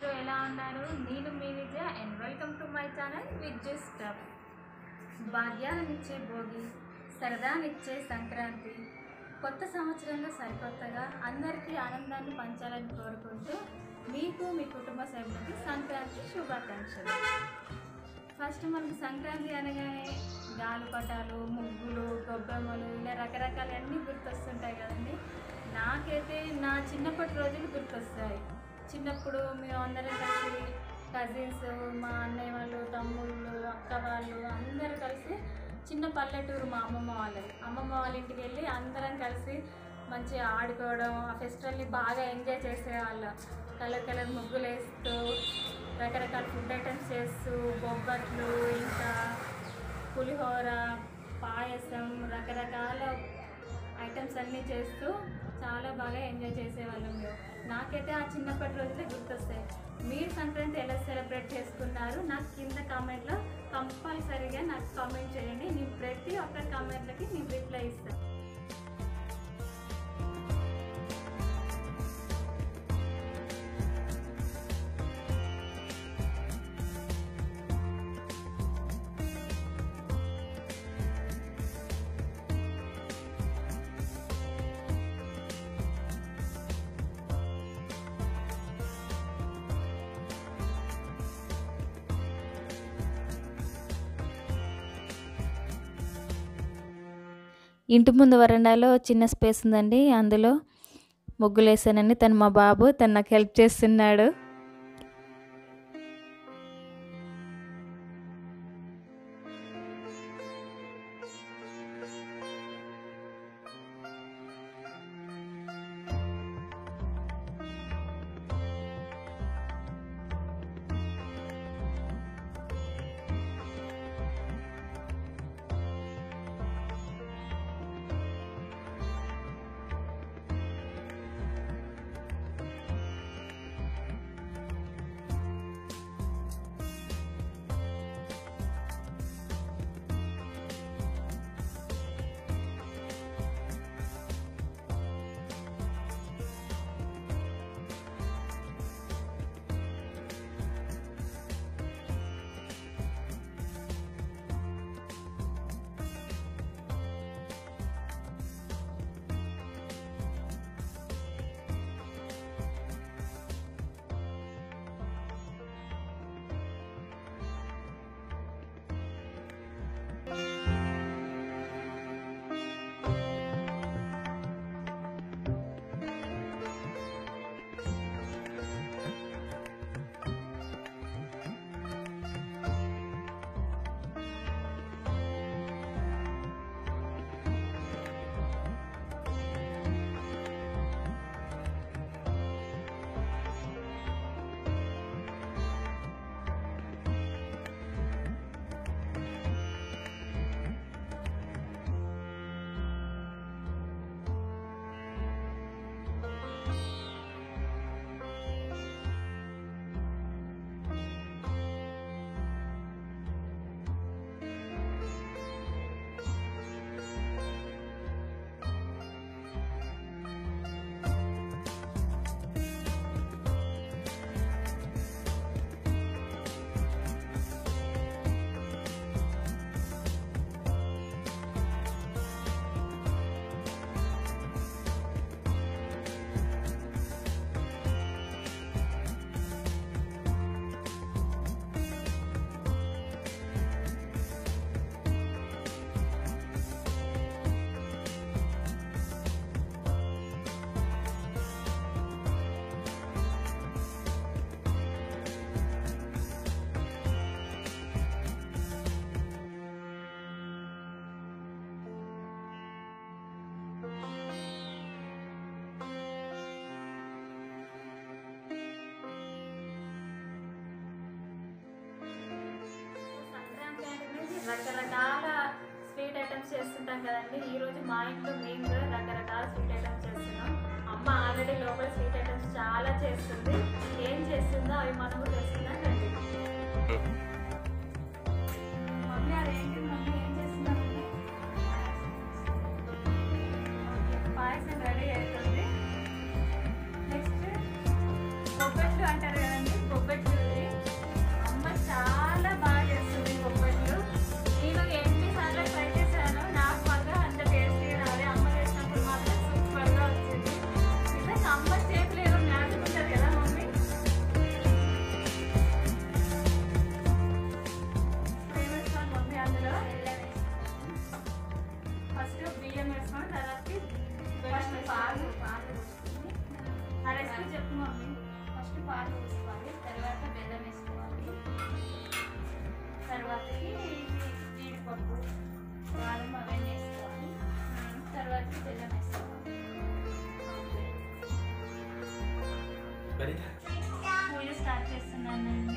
అందరూ ఎలా ఉన్నారు నేను మీ Vijaya and welcome to my channel Vijay stuff భాగ్యాలనిచ్చే భోగి సరదానిచ్చే సంక్రాంతి కొత్త సంవత్సరంలో సరికొత్తగా అందరికీ ఆనందాన్ని పంచాలని కోరుకుంటూ మీకు మీ కుటుంబ సభ్యులకి సంక్రాంతి శుభాకాంక్షలు ఫస్ట్ మనకి సంక్రాంతి అనగానే గాలిపటాలు ముగ్గులు గొబ్బెమ్మలు ఇలా రకరకాల అన్నీ గుర్తొస్తుంటాయి కదండి నాకైతే నా చిన్నప్పటి రోజులు గుర్తొస్తాయి చిన్నప్పుడు మేము అందరం కలిసి కజిన్స్ మా అన్నయ్య వాళ్ళు తమ్ముళ్ళు అక్క వాళ్ళు అందరూ కలిసి చిన్న పల్లెటూరు మా అమ్మమ్మ వాళ్ళది అమ్మమ్మ వాళ్ళ ఇంటికి వెళ్ళి అందరం కలిసి మంచిగా ఆడుకోవడం ఆ ఫెస్టివల్ని బాగా ఎంజాయ్ చేసేవాళ్ళం కలర్ కలర్ ముగ్గులు వేస్తూ రకరకాల ఫుడ్ ఐటమ్స్ చేస్తూ బొబ్బట్లు ఇంకా పులిహోర పాయసం రకరకాల ఐటమ్స్ అన్నీ చేస్తూ చాలా బాగా ఎంజాయ్ చేసేవాళ్ళం మేము నాకైతే ఆ చిన్నప్పటి రోజులే గుర్తొస్తాయి మీరు సంక్రాంతి ఎలా సెలబ్రేట్ చేసుకున్నారు నాకు కింద కామెంట్లో కంపల్సరీగా నాకు కామెంట్ చేయండి నేను ప్రతి ఒక్క కామెంట్లకి నేను రిప్లై ఇస్తాను ఇంటి ముందు వరండాలో చిన్న స్పేస్ ఉందండి అందులో ముగ్గులు వేసానండి తను మా బాబు తను నాకు హెల్ప్ చేస్తున్నాడు సంక్రాంతి అంటే రకరకాల స్వీట్ ఐటమ్స్ చేస్తుంటాం కదండి ఈ రోజు మా ఇంట్లో మేము కూడా రకరకాల స్వీట్ ఐటమ్స్ చేస్తున్నాం అమ్మ ఆల్రెడీ లోపల స్వీట్ ఐటమ్స్ చాలా చేస్తుంది ఏం చేస్తుందో అవి మనం కూడా తెలుసుకుందాం రండి మమ్మీ అదేంటి మమ్మీ ఏం చేస్తున్నావు ఓకే, పాయసం రెడీ అవుతుంది నెక్స్ట్ బొబ్బట్లు అంటారు కదండి చేయాలో చెప్పు మమ్మీ ఫస్ట్ పాలు పోసుకోవాలి తర్వాత బెల్లం వేసుకోవాలి తర్వాతకి జీడిపప్పు బాదం అవన్నీ వేసుకోవాలి తర్వాత బెల్లం వేసుకోవాలి పూజ స్టార్ట్ చేస్తున్నానండి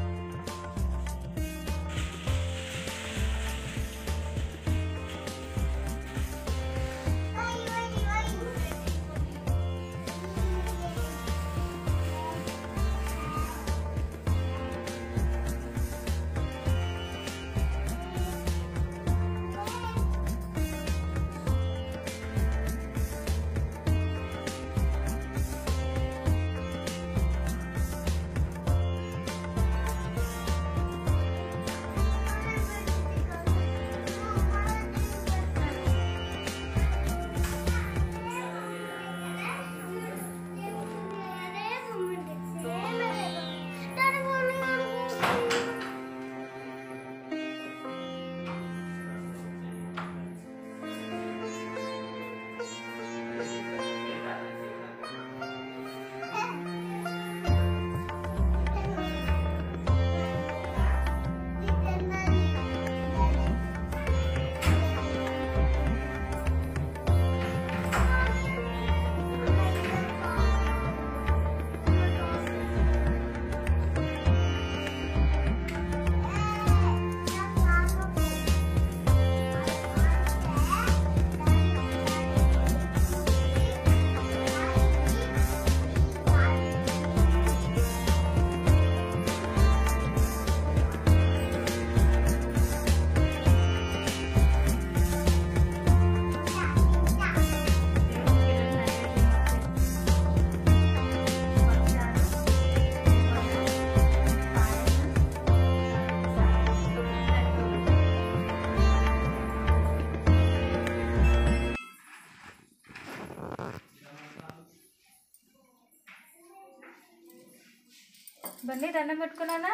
బండి దండం పెట్టుకున్నానా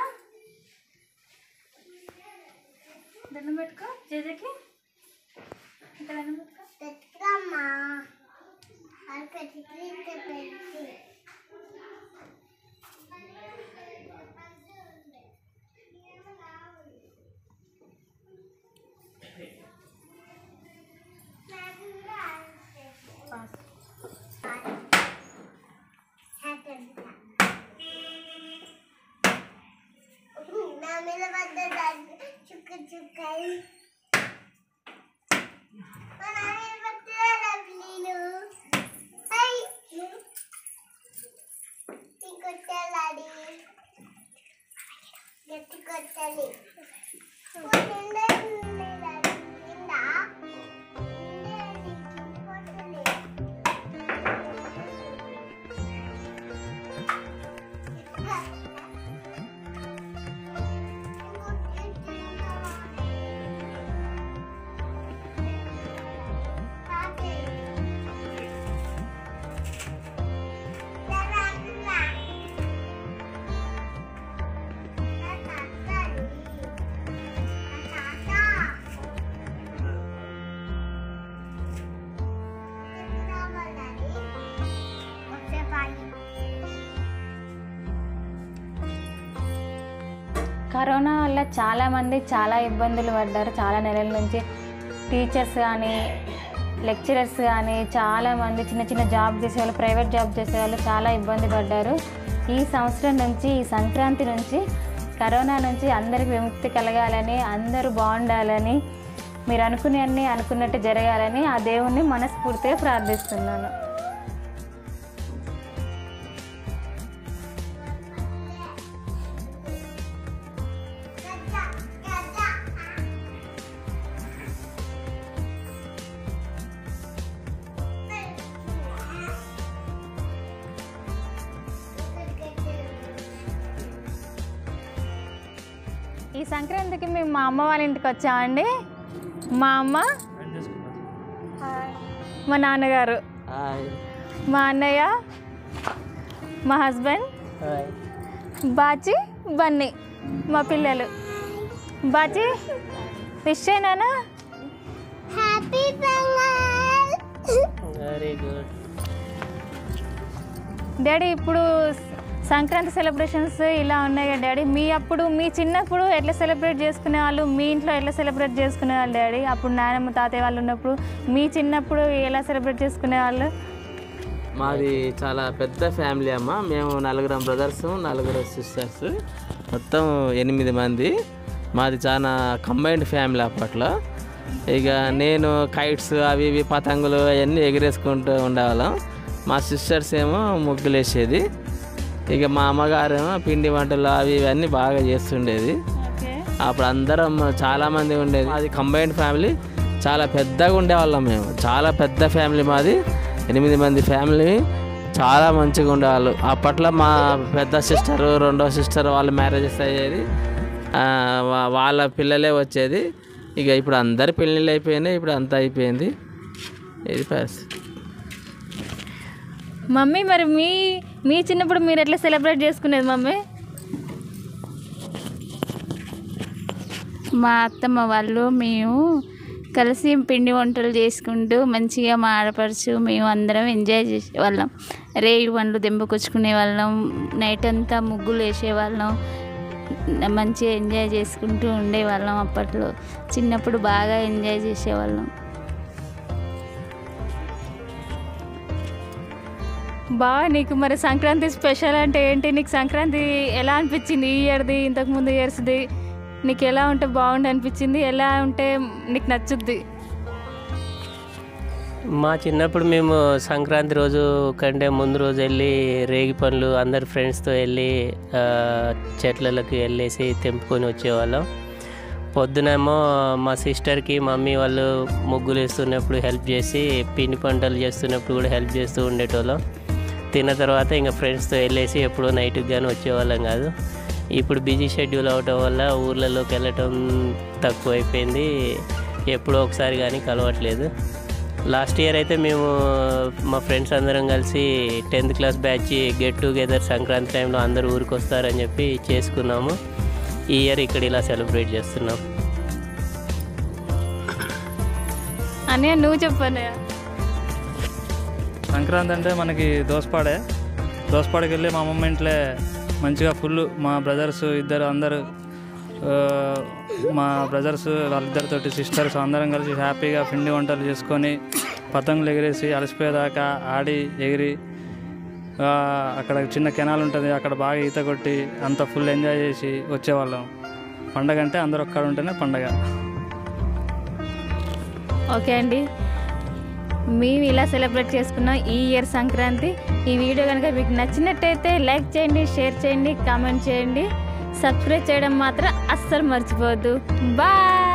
దండం పెట్టుకో జేజకి ఇంకా దండం పెట్టుకో పెట్టుకమ్మా అది పెట్టి పెట్టి పాస్. నా మీద పడ్డది చుక్క చుక్కలు మా నాన్న పట్టుకోరా పిల్లలు హై కొట్టాలి గట్టి కొట్టాలి నిండా నిండా నిండా కొట్టాలి కరోనా వల్ల చాలామంది చాలా ఇబ్బందులు పడ్డారు చాలా నెలల నుంచి టీచర్స్ కానీ లెక్చరర్స్ కానీ చాలామంది చిన్న చిన్న జాబ్ చేసేవాళ్ళు ప్రైవేట్ జాబ్ చేసేవాళ్ళు చాలా ఇబ్బంది పడ్డారు ఈ సంవత్సరం నుంచి ఈ సంక్రాంతి నుంచి కరోనా నుంచి అందరికి విముక్తి కలగాలని అందరూ బాగుండాలని మీరు అనుకునే అన్నీ అనుకున్నట్టు జరగాలని ఆ దేవుణ్ణి మనస్ఫూర్తిగా ప్రార్థిస్తున్నాను ఈ సంక్రాంతికి మేము మా అమ్మ వాళ్ళ ఇంటికి వచ్చామండి మా అమ్మ మా నాన్నగారు మా అన్నయ్య మా హస్బెండ్ బాచి బన్నీ మా పిల్లలు బాచి విష్ అయినానా happy Pongal very good daddy ఇప్పుడు సంక్రాంతి సెలబ్రేషన్స్ ఇలా ఉన్నాయి కదా డాడీ మీ అప్పుడు మీ చిన్నప్పుడు ఎట్లా సెలబ్రేట్ చేసుకునే వాళ్ళు మీ ఇంట్లో ఎట్లా సెలబ్రేట్ చేసుకునే వాళ్ళు డాడీ అప్పుడు నాయనమ్మ తాతయ్య వాళ్ళు ఉన్నప్పుడు మీ చిన్నప్పుడు ఎలా సెలబ్రేట్ చేసుకునే వాళ్ళు మాది చాలా పెద్ద ఫ్యామిలీ అమ్మ మేము నలుగురం బ్రదర్స్ నలుగురు సిస్టర్స్ మొత్తం ఎనిమిది మంది మాది చాలా కంబైన్డ్ ఫ్యామిలీ అప్పట్లో ఇక నేను కైట్స్ అవి ఇవి పతంగులు అవన్నీ ఎగిరేసుకుంటూ ఉండేవాళ్ళం మా సిస్టర్స్ ఏమో ముగ్గులు వేసేది ఇక మా అమ్మగారు ఏమో పిండి వంటలు అవి ఇవన్నీ బాగా చేస్తుండేది ఓకే అప్పుడు అందరం చాలా మంది ఉండేది అది కంబైన్డ్ ఫ్యామిలీ చాలా పెద్దగా ఉండేవాళ్ళం మేము చాలా పెద్ద ఫ్యామిలీ మాది ఎనిమిది మంది ఫ్యామిలీ చాలా మంచిగా ఉండేవాళ్ళు అప్పట్లో మా పెద్ద సిస్టర్ రెండో సిస్టర్ వాళ్ళ మ్యారేజెస్ అయ్యేది ఆ, వా- వాళ్ళ పిల్లలే వచ్చేది ఇక ఇప్పుడు అందరి పెళ్ళిళ్ళు అయిపోయినాయి ఇప్పుడు అంతా అయిపోయింది ఇది పరిస్థితి మమ్మీ మరి మీ మీ చిన్నప్పుడు మీరు ఎట్లా సెలబ్రేట్ చేసుకునేది మమ్మీ మా అత్తమ్మ వాళ్ళు మేము కలిసి పిండి వంటలు చేసుకుంటూ మంచిగా మా ఆడపడుచు మేము అందరం ఎంజాయ్ చేసేవాళ్ళం రేగి పండ్లు దెంపుకొచ్చుకునే వాళ్ళం నైట్ అంతా ముగ్గులు వేసేవాళ్ళం మంచిగా ఎంజాయ్ చేసుకుంటూ ఉండేవాళ్ళం అప్పట్లో చిన్నప్పుడు బాగా ఎంజాయ్ చేసేవాళ్ళం బాగా నీకు మరి సంక్రాంతి స్పెషల్ అంటే ఏంటి నీకు సంక్రాంతి ఎలా అనిపించింది ఈ ఇయర్ది ఇంతకుముందు ఇయర్స్ది నీకు ఎలా ఉంటే బాగుండి అనిపించింది ఎలా ఉంటే నీకు నచ్చుద్ది మా చిన్నప్పుడు మేము సంక్రాంతి రోజు కంటే ముందు రోజు వెళ్ళి రేగి పండ్లు అందరు ఫ్రెండ్స్తో వెళ్ళి ఆ, చెట్లలోకి వెళ్ళేసి తెంపుకొని వచ్చేవాళ్ళం పొద్దునేమో మా సిస్టర్కి మమ్మీ వాళ్ళు ముగ్గులు వేస్తున్నప్పుడు హెల్ప్ చేసి పిండి పంటలు చేస్తున్నప్పుడు కూడా హెల్ప్ చేస్తూ ఉండేటోళ్ళం తిన్న తర్వాత ఇంకా ఫ్రెండ్స్తో వెళ్ళేసి ఎప్పుడో నైట్కి కానీ వచ్చేవాళ్ళం కాదు ఇప్పుడు బిజీ షెడ్యూల్ అవటం వల్ల ఊర్లలోకి వెళ్ళటం తక్కువ అయిపోయింది ఎప్పుడో ఒకసారి కానీ కలవట్లేదు లాస్ట్ ఇయర్ అయితే మేము మా ఫ్రెండ్స్ అందరం కలిసి tenth class batch get together Sankranti టైంలో అందరూ ఊరికి వస్తారని చెప్పి చేసుకున్నాము ఈ ఇయర్ ఇక్కడ ఇలా సెలబ్రేట్ చేస్తున్నాం అన్నయ్య నువ్వు చెప్పన్నయ్య సంక్రాంతి అంటే మనకి దోసపాడే దోసపాడకి వెళ్ళి మా అమ్మమ్మ ఇంట్లో మంచిగా ఫుల్ మా బ్రదర్స్ ఇద్దరు అందరు ఆ, మా బ్రదర్స్ వాళ్ళిద్దరితోటి సిస్టర్స్ అందరం కలిసి హ్యాపీగా పిండి వంటలు చేసుకొని పతంగులు ఎగిరేసి అలసిపోయేదాకా ఆడి ఎగిరి ఆ, అక్కడ చిన్న కెనాల్ ఉంటుంది అక్కడ బాగా ఈత కొట్టి అంత ఫుల్ ఎంజాయ్ చేసి వచ్చేవాళ్ళం పండగ అంటే అందరూ ఒక్కడ ఉంటేనే పండగ ఓకే అండి మేము ఇలా సెలబ్రేట్ చేసుకున్నాం ఈ ఇయర్ సంక్రాంతి ఈ వీడియో కనుక మీకు నచ్చినట్టయితే లైక్ చేయండి షేర్ చేయండి కామెంట్ చేయండి సబ్స్క్రైబ్ చేయడం మాత్రం అస్సలు మర్చిపోవద్దు బాయ్